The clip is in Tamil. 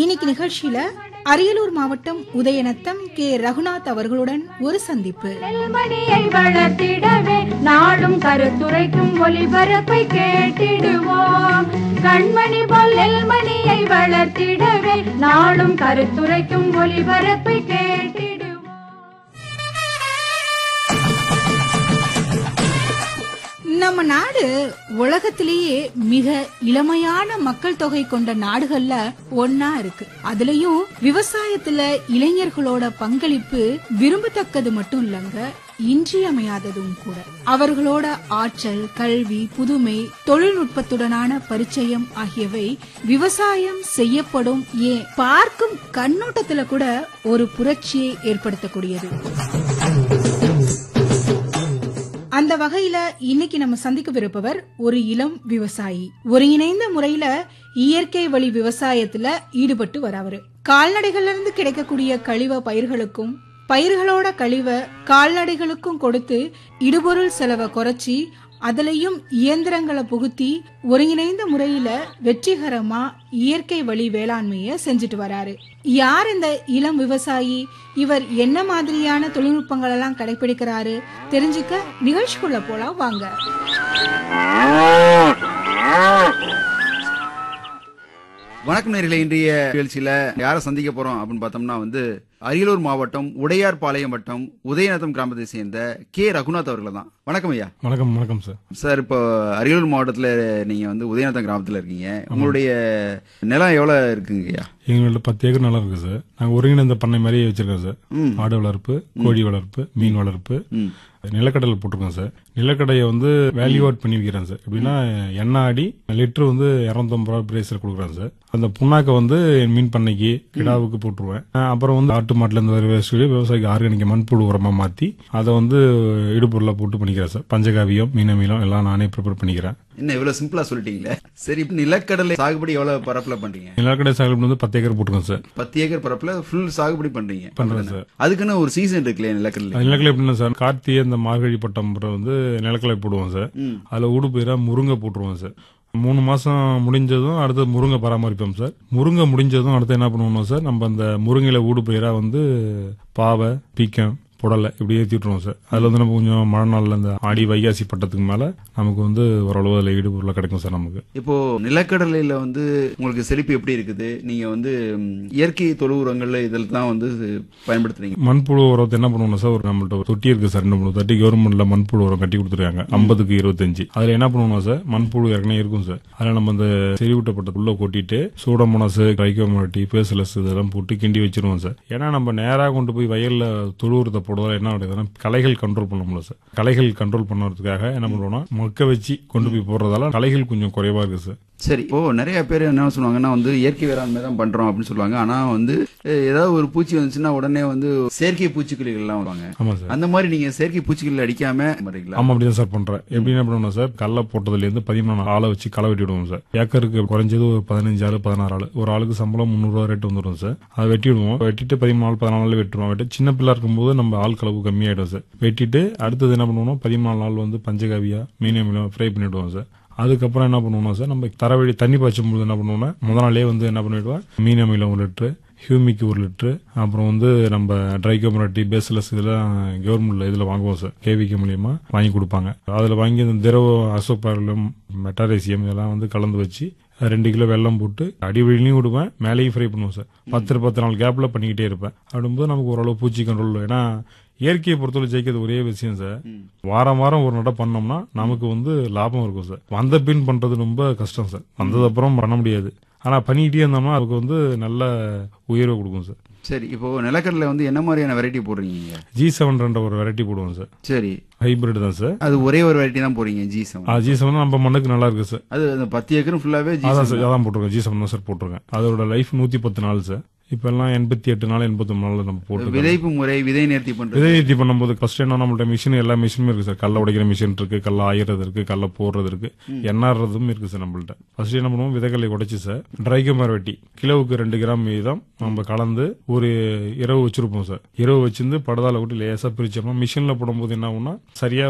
இன்னைக்கு நிகழ்ச்சியில அரியலூர் மாவட்டம் உதயநத்தம் கே ரகுநாத் அவர்களுடன் ஒரு சந்திப்பு நெல்மணியை வளர்த்திடவே நாடும் கருத்துரைக்கும் ஒளிபரப்பை கேட்டிடுவோம் கண்மணி போல் நெல்மணியை வளர்த்திடவே நாடும் கருத்துரைக்கும் ஒளிபரப்பை கேட்டிடுவோம் நம்ம நாடு உலகத்திலேயே மிக இளமையான மக்கள் தொகை கொண்ட நாடுகள்ல ஒன்னா இருக்கு அதுலயும் விவசாயத்துல இளைஞர்களோட பங்களிப்பு விரும்பத்தக்கது மட்டும் இல்லங்க இன்றியமையாததும் கூட அவர்களோட ஆற்றல் கல்வி புதுமை தொழில்நுட்பத்துடனான பரிச்சயம் ஆகியவை விவசாயம் செய்யப்படும் ஏன் பார்க்கும் கண்ணோட்டத்துல கூட ஒரு புரட்சியை ஏற்படுத்தக்கூடியது அந்த வகையில இன்னைக்கு நம்ம சந்திக்கவிருப்பவர் ஒரு இளம் விவசாயி ஒருங்கிணைந்த முறையில இயற்கை வழி விவசாயத்துல ஈடுபட்டு வரவரு கால்நடைகள்ல இருந்து கிடைக்கக்கூடிய கழிவ பயிர்களுக்கும் பயிர்களோட கழிவ கால்நடைகளுக்கும் கொடுத்து இடுபொருள் செலவை குறைச்சி அதுலயும் இயந்திரங்களை புகுத்தி ஒருங்கிணைந்த முறையில வெற்றிகரமா இயற்கை வழி வேளாண்மைய செஞ்சுட்டு வராரு யார் இந்த இளம் விவசாயி இவர் என்ன மாதிரியான தொழில்நுட்பங்கள் எல்லாம் கடைபிடிக்கிறாரு தெரிஞ்சுக்க நிகழ்ச்சிக்குள்ள போலாம் வாங்க வணக்கம் நேரில் இன்றைய நிகழ்ச்சியில யாரை சந்திக்க போறோம் அப்படின்னு பார்த்தோம்னா வந்து அரியலூர் மாவட்டம் உடையார்பாளையம் வட்டம் உதயநத்தம் கிராமத்தை சேர்ந்த கே ரகுநாத் அவர்கள் தான் வணக்கம் ஐயா வணக்கம் வணக்கம் சார் சார் இப்போ அரியலூர் மாவட்டத்துல நீங்க வந்து உதயநத்தம் கிராமத்துல இருக்கீங்க உங்களுடைய நிலம் எவ்வளவு இருக்குங்க ஐயா எங்கள்ட்ட பத்து ஏக்கர் நிலம் இருக்கு சார் நாங்க ஒருங்கிணைந்த பண்ணை மாதிரியே வச்சிருக்கோம் சார் ஆடு வளர்ப்பு கோழி வளர்ப்பு மீன் வளர்ப்பு நிலக்கடலை போட்டிருக்கோம் சார் நிலக்கடையை வந்து வேல்யூ அவுட் பண்ணி விற்கிறேன் சார் எப்படின்னா எண்ணெய் ஆடி லிட்டர் வந்து இரநூத்தம்பது ரூபா பிரைஸ்ல கொடுக்குறேன் சார் அந்த புண்ணாக்கை வந்து என் மீன் பண்ணைக்கு கிடாவுக்கு போட்டுருவேன் அஹ் அப்புறம் வந்து ஆட்டு மாட்டுல இருந்து வர வேஸ்ட் விவசாயிக்கு ஆர்கானிக் மண்புழு உரமா மாத்தி அதை வந்து இடுபொருளா போட்டு பண்ணிக்கிறேன் சார் பஞ்சகாவியம் மீனமீலம் எல்லாம் நானே ப்ரிப்பேர் பண்ணிக்கிறேன் என்ன இவ்வளவு சிம்பிளா சொல்லிட்டீங்களே சரி இப்ப நிலக்கடலை சாகுபடி எவ்வளவு பரப்புல பண்றீங்க நிலக்கடை சாகுபடி வந்து பத்து ஏக்கர் போட்டிருக்கோம் சார் பத்து ஏக்கர் பரப்புல ஃபுல் சாகுபடி பண்றீங்க பண்றேன் சார் அதுக்குன்னு ஒரு சீசன் இருக்குல்லையா நிலக்கடலை நிலக்கடலை எப்படின்னா சார் கார்த்திகை இந்த மார்கழி பட்டம் அப்புறம் வந்து நிலக்கடலை போடுவோம் சார் அதுல ஊடு பயிரா முருங்கை போட்டுருவோம் சார் மூணு மாசம் முடிஞ்சதும் அடுத்து முருங்கை பராமரிப்போம் சார் முருங்கை முடிஞ்சதும் அடுத்து என்ன பண்ணுவோம் சார் நம்ம அந்த முருங்கையில ஊடு பயிரா வந்து பாவை பீக்கம் புடலை இப்படி ஏற்றி விட்டுருவோம் சார் அதில் வந்து நம்ம கொஞ்சம் மழை நாளில் இந்த ஆடி வைகாசி பட்டத்துக்கு மேலே நமக்கு வந்து ஓரளவு அதில் ஈடுபொருளாக கிடைக்கும் சார் நமக்கு இப்போ நிலக்கடலையில வந்து உங்களுக்கு செழிப்பு எப்படி இருக்குது நீங்க வந்து ம், இயற்கை தொழு உரங்கள்ல இதில் தான் வந்து பயன்படுத்துறீங்க மண்புழு உரத்தை என்ன பண்ணுவோம் சார் ஒரு நம்மள்ட்ட ஒரு தொட்டி இருக்கு சார் ரெண்டு மூணு தொட்டி கவர்மெண்ட்ல மண்புழு உரம் கட்டி கொடுத்துருக்காங்க ஐம்பதுக்கு இருபத்தஞ்சு அதுல என்ன பண்ணுவோம் சார் மண்புழு ஏற்கனவே இருக்கும் சார் அதுல நம்ம அந்த செறிவூட்டப்பட்ட உள்ள கொட்டிட்டு சூடமோனஸ் கைக்கோமட்டி பேசலஸ் இதெல்லாம் போட்டு கிண்டி வச்சிருவோம் சார் ஏன்னா நம்ம நேரா கொண்டு போய் வயல்ல தொழு உரத்தை போடுறதால என்ன ஆகுதுன்னா களைகள் கண்ட்ரோல் பண்ண முடியல சார் களைகள் கண்ட்ரோல் பண்ணுறதுக்காக என்ன பண்ணுவோம்னா மொக்க வச்சு கொண்டு போய் போடுறதால களைகள் கொஞ்சம் குறைவா இருக்கு சார் சரி இப்போ நிறைய பேர் என்ன சொல்லுவாங்கன்னா வந்து இயற்கை வேளாண்மை தான் பண்றோம் அப்படின்னு சொல்லுவாங்க ஆனா வந்து அஹ், ஏதாவது ஒரு பூச்சி வந்துச்சுன்னா உடனே வந்து செயற்கை பூச்சிக்கொல்லிகள் எல்லாம் வருவாங்க ஆமா சார் அந்த மாதிரி நீங்க செயற்கை பூச்சிக்கொல்லி அடிக்காம மாட்டீங்களா ஆமா அப்படிதான் சார் பண்றேன் எப்படி என்ன பண்ணுவோம் சார் கல்ல போட்டதுல இருந்து பதிமூணு ஆளை வச்சு களை வெட்டி விடுவோம் சார் ஏக்கருக்கு குறைஞ்சது ஒரு பதினஞ்சு ஆளு பதினாறு ஆளு ஒரு ஆளுக்கு சம்பளம் முந்நூறு ரூபா ரேட் வந்துடும் சார் அதை வெட்டி விடுவோம் வெட்டிட்டு பதிமூணு நாள் பதினாலு நாள் வெட்டுவோம் வெட்டி சின்ன பிள்ளை இருக்கும்போது நம்ம ஆள் கலவு கம்மியாயிடும் சார் வெட்டிட்டு அடுத்தது என்ன பண்ணுவோம் பதிமூணு நாள் வந்து பஞ்சகாவியா மீனியம் ஃப்ரை பண்ணிவிடுவோம் சார் அதுக்கப்புறம் என்ன பண்ணுவோம்னா சார் நம்ம தரவழி தண்ணி பாய்ச்சும் போது என்ன பண்ணுவோம்னா முத நாளே வந்து என்ன பண்ணிடுவோம் மீன் அமிலம் ஒரு லிட்டரு ஹியூமிக் ஒரு லிட்டரு அப்புறம் வந்து நம்ம ட்ரைகோமரட்டி பேஸ்லெஸ் இதெல்லாம் கவர்மெண்ட்ல இதில் வாங்குவோம் சார் கேவிகே மூலியமா வாங்கி கொடுப்பாங்க அதில் வாங்கி இந்த திரவ அசோபாரலம் மெட்டாரேசியம் இதெல்லாம் வந்து கலந்து வச்சு ரெண்டு கிலோ வெல்லம் போட்டு அடிவழிலையும் விடுவேன் மேலேயும் ஃப்ரை பண்ணுவோம் சார் பத்து பத்து நாள் கேப்ல பண்ணிக்கிட்டே இருப்பேன் அப்படிங்கும்போது நமக்கு ஓரளவு பூச்சி கண்ட்ரோல் ஏன்னா இயற்கையை பொறுத்தவரை ஜெயிக்கிறது ஒரே விஷயம் சார் வாரம் வாரம் ஒரு நடை பண்ணோம்னா நமக்கு வந்து லாபம் இருக்கும் சார் வந்த பின் பண்றது ரொம்ப கஷ்டம் சார் வந்தது அப்புறம் பண்ண முடியாது ஆனா பண்ணிக்கிட்டே இருந்தோம்னா அதுக்கு வந்து நல்ல உயர்வை கொடுக்கும் சார் சரி இப்போ நிலக்கடலை வந்து என்ன மாதிரியான வெரைட்டி போடுறீங்க ஜி செவன் ஒரு வெரைட்டி போடுவோம் சார் சரி ஹைபிரிட் தான் சார் அது ஒரே ஒரு வெரைட்டி தான் போறீங்க ஜி செவன் ஜி செவன் நம்ம மண்ணுக்கு நல்லா இருக்கு சார் அது அந்த பத்து ஏக்கரும் ஃபுல்லாவே ஜி அதான் சார் அதான் போட்டிருக்கேன் ஜி செவன் தான் சார் போட்டிருக்கேன் அதோட லைஃப் நூத்தி பத்து நாள் சார் இப்ப எல்லாம் எண்பத்தி எட்டு நாள் எண்பத்தி நாள் நம்ம போட்டு விதைப்பு முறை விதை நேர்த்தி பண்றது விதை ஏற்றி பண்ணும்போது ஃபர்ஸ்ட் என்ன நம்மள்ட்ட மிஷின் எல்லா மிஷினும் இருக்கு சார் கல்ல உடைக்கிற மிஷின் இருக்கு கல்ல ஆயிறது இருக்கு கல்ல போடுறது இருக்கு எண்ணாடுறதும் இருக்கு சார் நம்மள்ட்ட ஃபர்ஸ்ட் என்ன பண்ணுவோம் விதைகளை உடைச்சு சார் ட்ரைகமர் வெட்டி கிலோவுக்கு ரெண்டு கிராம் வீதம் நம்ம கலந்து ஒரு இரவு வச்சிருப்போம் சார் இரவு வச்சிருந்து படதால விட்டு லேசா பிரிச்சோம்னா மிஷின்ல போடும்போது என்ன ஆகும்னா சரியா